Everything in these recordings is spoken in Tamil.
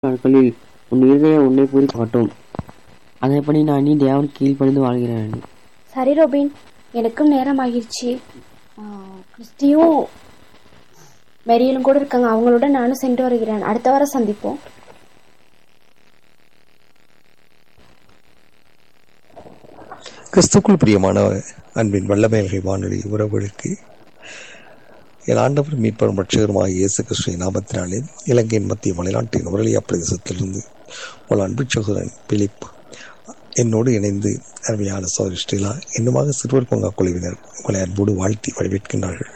நாட்களில் உன் இருதயம் உன்னை பூரிப்பாகட்டும் அதன்படி நான் நீ தேவன் கீழ்ப்படிந்து வாழ்கிறேன் சரி ரோபின் எனக்கும் நேரம் ஆகிருச்சு ஆ, கிறிஸ்டியும் மெரியலும் கூட இருக்காங்க அவங்களோட நானும் சென்று வருகிறேன் அடுத்த வாரம் சந்திப்போம் கிறிஸ்துக்குள் பிரியமான அன்பின் வல்லமையல்கை வானொலி உறவுகளுக்கு என் ஆண்டவர் மீட்பரும் ரட்சகருமாக இயேசு கிறிஸ்துவின் நாமத்தினாலே இலங்கையின் மத்திய மலைநாட்டின் உரளியா பிரதேசத்திலிருந்து உங்கள் அன்பு சகோதரன் பிலிப் என்னோடு இணைந்து அருமையான சோதரி ஸ்ரீலா இன்னுமாக சிறுவர் பூங்கா குழுவினர் உங்களை அன்போடு வாழ்த்தி வரவேற்கின்றார்கள்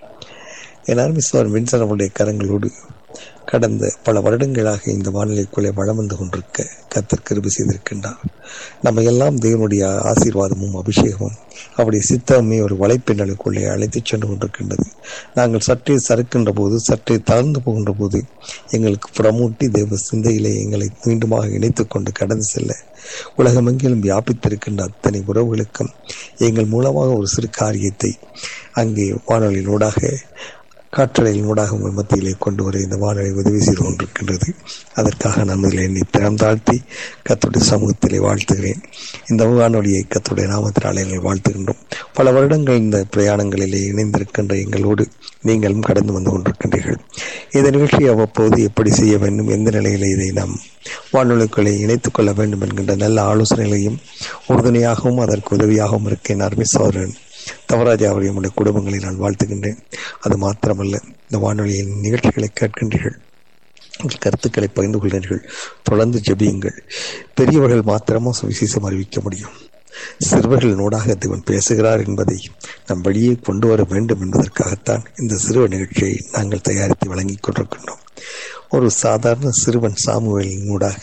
என் அருமை சோதரன் வின்சன் அவருடைய கரங்களோடு கடந்த பல வருடங்களாக இந்த வானிலைக்குள்ளே வளம் வந்து கொண்டிருக்க கத்தர் கிருபி செய்திருக்கின்றார் நம்ம எல்லாம் தேவனுடைய ஆசீர்வாதமும் அபிஷேகமும் அவருடைய சித்தமே ஒரு வலைப்பின்னலுக்குள்ளே அழைத்துச் சென்று கொண்டிருக்கின்றது நாங்கள் சற்றே சறுக்கின்ற போது சற்றே தளர்ந்து போகின்ற போது எங்களுக்கு புறமூட்டி தேவ சிந்தையிலே எங்களை மீண்டுமாக இணைத்துக் கொண்டு கடந்து செல்ல உலகமெங்கிலும் வியாபித்திருக்கின்ற அத்தனை உறவுகளுக்கும் எங்கள் மூலமாக ஒரு சிறு காரியத்தை அங்கே வானொலியினூடாக காற்றலையில் ஊடாக உங்கள் மத்தியிலே கொண்டு வர இந்த வானொலி உதவி செய்து கொண்டிருக்கின்றது அதற்காக நான் முதலில் என்னை திறம் தாழ்த்தி கத்துடைய சமூகத்திலே வாழ்த்துகிறேன் இந்த வானொலியை கத்துடைய நாமத்தினாலே எங்கள் வாழ்த்துகின்றோம் பல வருடங்கள் இந்த பிரயாணங்களிலே இணைந்திருக்கின்ற எங்களோடு நீங்களும் கடந்து வந்து கொண்டிருக்கின்றீர்கள் இந்த நிகழ்ச்சியை அவ்வப்போது எப்படி செய்ய வேண்டும் எந்த நிலையிலே இதை நாம் வானொலிகளை இணைத்துக் கொள்ள வேண்டும் என்கின்ற நல்ல ஆலோசனைகளையும் உறுதுணையாகவும் அதற்கு உதவியாகவும் இருக்க என் அருமை சோதரன் தவராஜா அவரையும் உடைய குடும்பங்களை நான் வாழ்த்துகின்றேன் அது மாத்திரமல்ல இந்த வானொலியின் நிகழ்ச்சிகளை கேட்கின்றீர்கள் உங்கள் கருத்துக்களை பகிர்ந்து கொள்கிறீர்கள் தொடர்ந்து ஜெபியுங்கள் பெரியவர்கள் மாத்திரமா சுவிசேஷம் அறிவிக்க முடியும் சிறுவர்கள் நூடாக தேவன் பேசுகிறார் என்பதை நம் வெளியே கொண்டு வர வேண்டும் என்பதற்காகத்தான் இந்த சிறுவர் நிகழ்ச்சியை நாங்கள் தயாரித்து வழங்கிக் கொண்டிருக்கின்றோம் ஒரு சாதாரண சிறுவன் சாமுவேலின் ஊடாக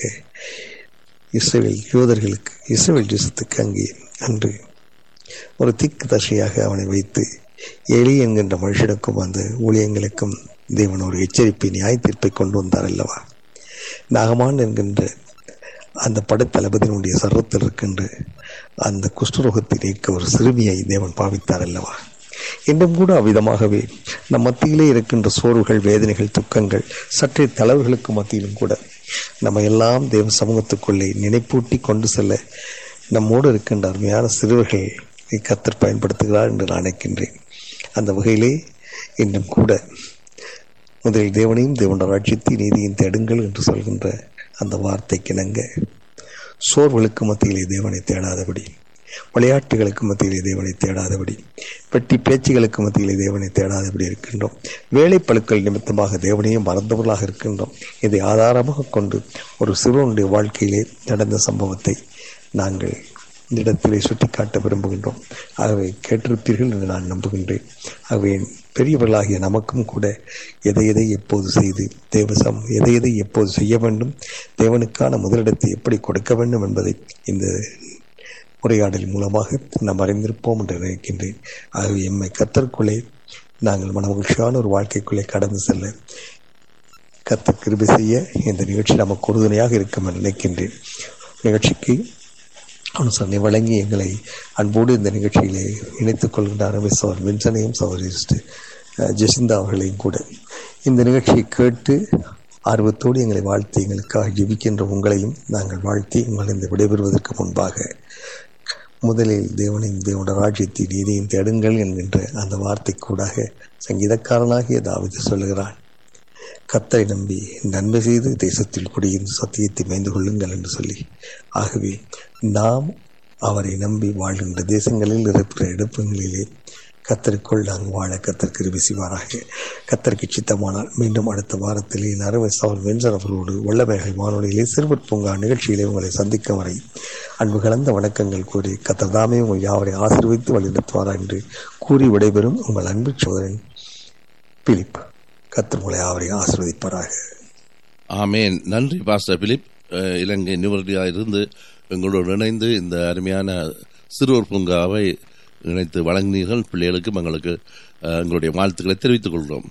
இஸ்ரேல் யூதர்களுக்கு இஸ்ரேல் தேசத்துக்கு அங்கே அன்று ஒரு திக்கு தசையாக அவனை வைத்து எலி என்கின்ற மனுஷனுக்கும் அந்த ஊழியங்களுக்கும் தேவன் ஒரு எச்சரிப்பை நியாய தீர்ப்பை கொண்டு வந்தார் அல்லவா நாகமான் என்கின்ற அந்த படைத்தளபதியினுடைய சர்வத்தில் இருக்கின்ற அந்த குஷ்டரோகத்தை நீக்க ஒரு சிறுமியை தேவன் பாவித்தார் அல்லவா இன்றும் கூட அவ்விதமாகவே நம் மத்தியிலே இருக்கின்ற சோர்வுகள் வேதனைகள் துக்கங்கள் சற்றே தளவுகளுக்கு மத்தியிலும் கூட நம்ம எல்லாம் தேவ சமூகத்துக்குள்ளே நினைப்பூட்டி கொண்டு செல்ல நம்மோடு இருக்கின்ற அருமையான சிறுவர்கள் கத்தர் பயன்படுத்துகிறார் என்று நான் நினைக்கின்றேன் அந்த வகையிலே இன்றும் கூட முதலில் தேவனையும் தேவனுடைய ராட்சியத்தை நீதியின் தேடுங்கள் என்று சொல்கின்ற அந்த வார்த்தைக்கு இணங்க சோர்வுகளுக்கு மத்தியிலே தேவனை தேடாதபடி விளையாட்டுகளுக்கு மத்தியிலே தேவனை தேடாதபடி வெட்டி பேச்சுகளுக்கு மத்தியிலே தேவனை தேடாதபடி இருக்கின்றோம் வேலை பழுக்கள் நிமித்தமாக தேவனையும் மறந்தவர்களாக இருக்கின்றோம் இதை ஆதாரமாக கொண்டு ஒரு சிறுவனுடைய வாழ்க்கையிலே நடந்த சம்பவத்தை நாங்கள் இந்த இடத்திலே சுட்டிக்காட்ட விரும்புகின்றோம் ஆகவே கேட்டிருப்பீர்கள் என்று நான் நம்புகின்றேன் ஆகவே பெரியவர்களாகிய நமக்கும் கூட எதை எதை எப்போது செய்து தேவசம் எதை எதை எப்போது செய்ய வேண்டும் தேவனுக்கான முதலிடத்தை எப்படி கொடுக்க வேண்டும் என்பதை இந்த உரையாடல் மூலமாக நாம் அறிந்திருப்போம் என்று நினைக்கின்றேன் ஆகவே எம்மை கத்தற்குள்ளே நாங்கள் மனமகிழ்ச்சியான ஒரு வாழ்க்கைக்குள்ளே கடந்து செல்ல கத்த கிருபி செய்ய இந்த நிகழ்ச்சி நமக்கு உறுதுணையாக இருக்கும் என்று நினைக்கின்றேன் நிகழ்ச்சிக்கு அனுசரணை வழங்கி எங்களை அன்போடு இந்த நிகழ்ச்சியிலே இணைத்துக் கொள்கின்ற சவர் வின்சனையும் சவரிஸ்ட் ஜெசிந்தா அவர்களையும் கூட இந்த நிகழ்ச்சியை கேட்டு ஆர்வத்தோடு எங்களை வாழ்த்தி எங்களுக்காக ஜெபிக்கின்ற உங்களையும் நாங்கள் வாழ்த்தி உங்களை இந்த விடைபெறுவதற்கு முன்பாக முதலில் தேவனையும் தேவனுடைய ராஜ்யத்தை நீதியும் தேடுங்கள் என்கின்ற அந்த வார்த்தை கூடாக சங்கீதக்காரனாகிய தாவிது சொல்லுகிறான் கத்தரை நம்பி நன்மை செய்து தேசத்தில் குடியிருந்து சத்தியத்தை மேய்ந்து கொள்ளுங்கள் என்று சொல்லி ஆகவே நாம் அவரை நம்பி வாழ்கின்ற தேசங்களில் இருக்கிற இடப்பங்களிலே கத்தருக்குள் நாங்கள் வாழ கத்தர் கிருபி செய்வாராக கத்தருக்கு சித்தமானால் மீண்டும் அடுத்த வாரத்திலே நரவை சவல் வெஞ்சர் அவர்களோடு வல்லமைகள் வானொலியிலே சிறுவர் பூங்கா நிகழ்ச்சியிலே உங்களை சந்திக்கும் வரை அன்பு கலந்த வணக்கங்கள் கூறி கத்தர் தாமே உங்கள் யாவரை ஆசீர்வதித்து வழிநடத்துவாரா என்று கூறி விடைபெறும் உங்கள் அன்பு சோதரன் பிலிப் கத்தர் உங்களை யாவரை ஆசீர்வதிப்பாராக ஆமேன் நன்றி பாஸ்டர் பிலிப் அஹ், இலங்கை நிவர்த்தியாக இருந்து எங்களோடு இணைந்து இந்த அருமையான சிறுவர் பூங்காவை இணைத்து வழங்கினீர்கள் பிள்ளைகளுக்கும் எங்களுக்கு அஹ், எங்களுடைய வாழ்த்துக்களை தெரிவித்துக் கொள்கிறோம்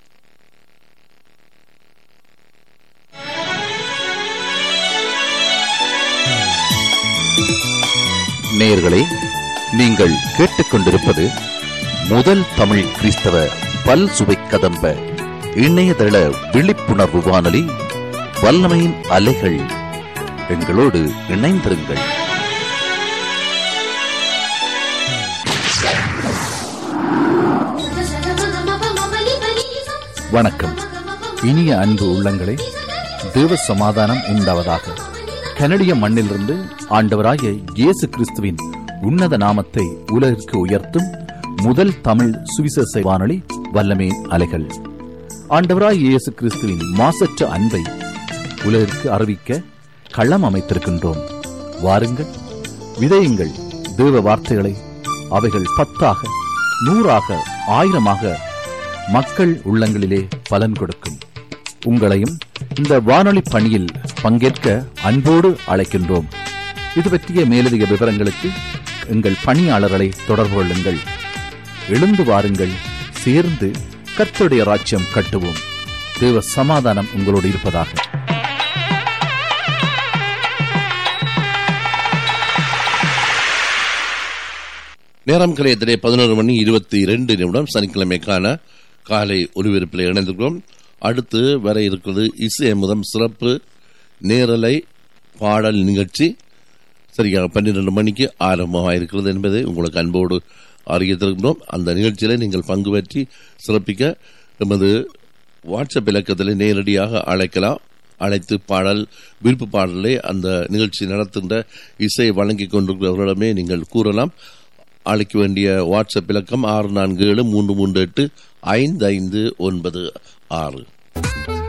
நேயர்களே நீங்கள் கேட்டுக்கொண்டிருப்பது முதல் தமிழ் கிறிஸ்தவ பல் சுவை கதம்ப இணையதள விழிப்புணர்வு வானொலி வல்லமையின் அலைகள் எங்களோடு இணைந்திருங்கள் வணக்கம் இனிய அன்பு உள்ளங்களே தேவ சமாதானம் உண்டாவதாக கனடிய மண்ணிலிருந்து ஆண்டவராகிய இயேசு கிறிஸ்துவின் உன்னத நாமத்தை உலகிற்கு உயர்த்தும் முதல் தமிழ் சுவிசேஷ வானொலி வல்லமே அலைகள் ஆண்டவராகிய இயேசு கிறிஸ்துவின் மாசற்ற அன்பை உலகிற்கு அறிவிக்க களம் அமைத்திருக்கின்றோம் வாருங்கள் விதையுங்கள் தேவ வார்த்தைகளை அவைகள் பத்தாக நூறாக ஆயிரமாக மக்கள் உள்ளங்களிலே பலன் கொடுக்கும் உங்களையும் இந்த வானொலி பணியில் பங்கேற்க அன்போடு அழைக்கின்றோம் இது பற்றிய மேலதிக விவரங்களுக்கு எங்கள் பணியாளர்களை தொடர்பு கொள்ளுங்கள் எழுந்து வாருங்கள் சேர்ந்து கர்த்தருடைய ராஜ்யம் கட்டுவோம் தேவ சமாதானம் உங்களோடு இருப்பதாக நேரம் கலையத்திலே பதினோரு மணி இருபத்தி இரண்டு நிமிடம் சனிக்கிழமைக்கான காலை ஒலிபரப்பில் இணைந்திருக்கிறோம் அடுத்து வர இருக்கிறது இசை முதம் சிறப்பு நேரலை பாடல் நிகழ்ச்சி சரியாக பன்னிரண்டு மணிக்கு ஆரம்பமாக இருக்கிறது என்பதை உங்களுக்கு அன்போடு அறிவித்திருக்கிறோம் அந்த நிகழ்ச்சியில நீங்கள் பங்கு பற்றி சிறப்பிக்க எமது வாட்ஸ்அப் இலக்கத்தில் நேரடியாக அழைக்கலாம் அழைத்து பாடல் விருப்பு பாடலை அந்த நிகழ்ச்சி நடத்துகின்ற இசை வழங்கிக் கொண்டிருக்கிறவர்களிடமே நீங்கள் கூறலாம் அழைக்க வேண்டிய வாட்ஸ்அப் இலக்கம் ஆறு நான்கு ஏழு மூன்று மூன்று எட்டு ஐந்து ஐந்து ஒன்பது ஆறு